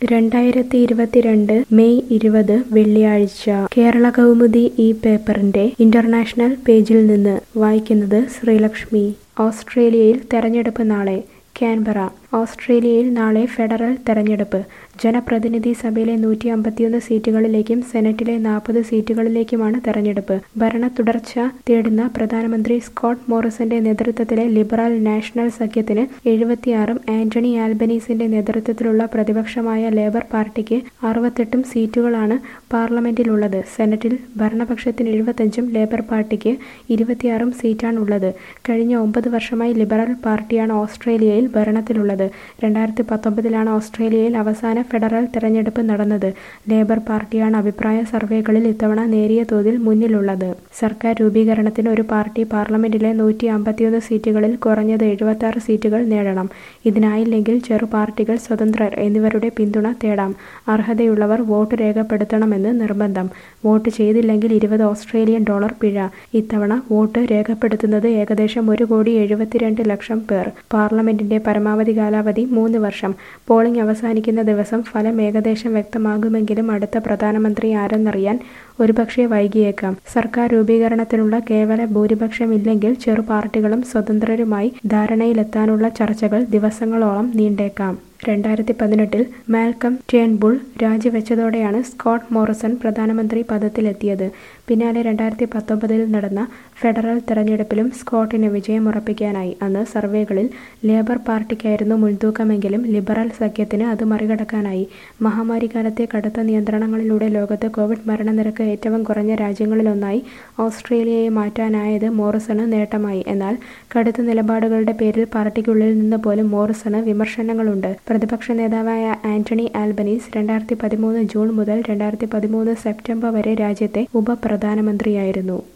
രണ്ടായിരത്തി ഇരുപത്തിരണ്ട് മെയ് ഇരുപത് വെള്ളിയാഴ്ച കേരള കൗമുദി ഈ പേപ്പറിന്റെ ഇന്റർനാഷണൽ പേജിൽ നിന്ന് വായിക്കുന്നത് ശ്രീലക്ഷ്മി ഓസ്ട്രേലിയയിൽ തെരഞ്ഞെടുപ്പ് നാളെ കാൻബറ ഓസ്ട്രേലിയയിൽ നാളെ ഫെഡറൽ തെരഞ്ഞെടുപ്പ് ജനപ്രതിനിധി സഭയിലെ നൂറ്റി അമ്പത്തിയൊന്ന് സീറ്റുകളിലേക്കും സെനറ്റിലെ നാൽപ്പത് സീറ്റുകളിലേക്കുമാണ് തെരഞ്ഞെടുപ്പ് ഭരണ തുടർച്ച തേടുന്ന പ്രധാനമന്ത്രി സ്കോട്ട് മോറിസന്റെ നേതൃത്വത്തിലെ ലിബറൽ നാഷണൽ സഖ്യത്തിന് എഴുപത്തിയാറും ആന്റണി ആൽബനീസിന്റെ നേതൃത്വത്തിലുള്ള പ്രതിപക്ഷമായ ലേബർ പാർട്ടിക്ക് അറുപത്തെട്ടും സീറ്റുകളാണ് പാർലമെന്റിലുള്ളത് സെനറ്റിൽ ഭരണപക്ഷത്തിന് എഴുപത്തഞ്ചും ലേബർ പാർട്ടിക്ക് ഇരുപത്തിയാറും സീറ്റാണുള്ളത് കഴിഞ്ഞ ഒമ്പത് വർഷമായി ലിബറൽ പാർട്ടിയാണ് ഓസ്ട്രേലിയയിൽ ഭരണത്തിലുള്ളത് രണ്ടായിരത്തി പത്തൊമ്പതിലാണ് ഓസ്ട്രേലിയയിൽ അവസാന ഫെഡറൽ തെരഞ്ഞെടുപ്പ് നടന്നത് ലേബർ പാർട്ടിയാണ് അഭിപ്രായ സർവേകളിൽ ഇത്തവണ നേരിയ തോതിൽ മുന്നിലുള്ളത് സർക്കാർ രൂപീകരണത്തിന് ഒരു പാർട്ടി പാർലമെന്റിലെ നൂറ്റി അമ്പത്തിയൊന്ന് സീറ്റുകളിൽ കുറഞ്ഞത് എഴുപത്തി സീറ്റുകൾ നേടണം ഇതിനായില്ലെങ്കിൽ ചെറു പാർട്ടികൾ സ്വതന്ത്രർ എന്നിവരുടെ പിന്തുണ തേടാം അർഹതയുള്ളവർ വോട്ട് രേഖപ്പെടുത്തണമെന്ന് നിർബന്ധം വോട്ട് ചെയ്തില്ലെങ്കിൽ ഇരുപത് ഓസ്ട്രേലിയൻ ഡോളർ പിഴ ഇത്തവണ വോട്ട് രേഖപ്പെടുത്തുന്നത് ഏകദേശം ഒരു കോടി എഴുപത്തിരണ്ട് ലക്ഷം പേർ പാർലമെന്റിന്റെ പരമാവധി കാലാവധി മൂന്ന് വർഷം പോളിംഗ് അവസാനിക്കുന്ന ദിവസം ഫലം ഏകദേശം വ്യക്തമാകുമെങ്കിലും അടുത്ത പ്രധാനമന്ത്രി ആരെന്നറിയാൻ ഒരുപക്ഷെ വൈകിയേക്കാം സർക്കാർ രൂപീകരണത്തിനുള്ള കേവല ഭൂരിപക്ഷം ഇല്ലെങ്കിൽ ചെറു പാർട്ടികളും സ്വതന്ത്രരുമായി ധാരണയിലെത്താനുള്ള ചർച്ചകൾ ദിവസങ്ങളോളം നീണ്ടേക്കാം രണ്ടായിരത്തി പതിനെട്ടിൽ മാൽക്കം ടേൺബുൾ രാജിവെച്ചതോടെയാണ് സ്കോട്ട് മോറിസൺ പ്രധാനമന്ത്രി പദത്തിലെത്തിയത് പിന്നാലെ രണ്ടായിരത്തി പത്തൊമ്പതിൽ നടന്ന ഫെഡറൽ തെരഞ്ഞെടുപ്പിലും സ്കോട്ടിന് വിജയമുറപ്പിക്കാനായി അന്ന് സർവേകളിൽ ലേബർ പാർട്ടിക്കായിരുന്നു മുൻതൂക്കമെങ്കിലും ലിബറൽ സഖ്യത്തിന് അത് മറികടക്കാനായി മഹാമാരി കാലത്തെ കടുത്ത നിയന്ത്രണങ്ങളിലൂടെ ലോകത്ത് കോവിഡ് മരണനിരക്ക് ഏറ്റവും കുറഞ്ഞ രാജ്യങ്ങളിലൊന്നായി ഓസ്ട്രേലിയയെ മാറ്റാനായത് മോറിസണ് നേട്ടമായി എന്നാൽ കടുത്ത നിലപാടുകളുടെ പേരിൽ പാർട്ടിക്കുള്ളിൽ നിന്ന് പോലും മോറിസണ് വിമർശനങ്ങളുണ്ട് പ്രതിപക്ഷ നേതാവായ ആന്റണി ആൽബനീസ് രണ്ടായിരത്തി പതിമൂന്ന് ജൂൺ മുതൽ രണ്ടായിരത്തി പതിമൂന്ന് സെപ്റ്റംബർ വരെ രാജ്യത്തെ ഉപപ്രധാനമന്ത്രിയായിരുന്നു